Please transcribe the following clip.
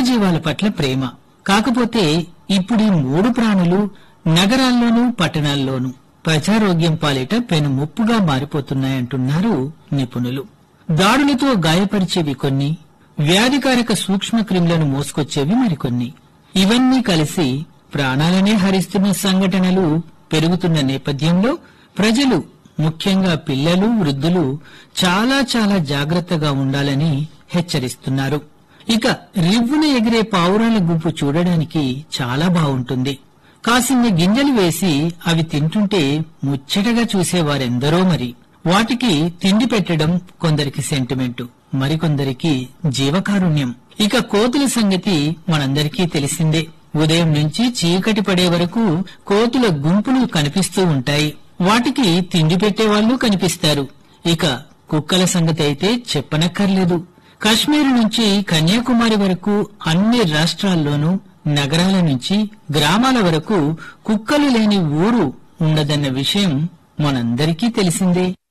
వన్యజీవాల పట్ల ప్రేమ కాకపోతే ఇప్పుడు ఈ మూడు ప్రాణులు నగరాల్లోనూ పట్టణాల్లోనూ ప్రజారోగ్యం పాలిట పెను ముప్పుగా మారిపోతున్నాయంటున్నారు నిపుణులు దాడులతో గాయపరిచేవి కొన్ని వ్యాధికారక సూక్ష్మ క్రిములను మోసుకొచ్చేవి మరికొన్ని ఇవన్నీ కలిసి ప్రాణాలనే హరిస్తున్న సంఘటనలు పెరుగుతున్న నేపథ్యంలో ప్రజలు ముఖ్యంగా పిల్లలు వృద్ధులు చాలా చాలా జాగ్రత్తగా ఉండాలని హెచ్చరిస్తున్నారు ఇక రివ్వున ఎగిరే పావురాల గుంపు చూడడానికి చాలా బావుంటుంది కాసిన్ని గింజలు వేసి అవి తింటుంటే ముచ్చటగా చూసేవారెందరో మరి వాటికి తిండి పెట్టడం కొందరికి సెంటిమెంటు మరికొందరికి జీవకారుణ్యం ఇక కోతుల సంగతి మనందరికీ తెలిసిందే ఉదయం నుంచి చీకటి పడే వరకు కోతుల గుంపులు కనిపిస్తూ ఉంటాయి వాటికి తిండి పెట్టేవాళ్లు కనిపిస్తారు ఇక కుక్కల సంగతి అయితే చెప్పనక్కర్లేదు కాశ్మీర్ నుంచి కన్యాకుమారి వరకు అన్ని రాష్ట్రాల్లోనూ నగరాల నుంచి గ్రామాల వరకు కుక్కలు లేని ఊరు ఉండదన్న విషయం మనందరికీ తెలిసిందే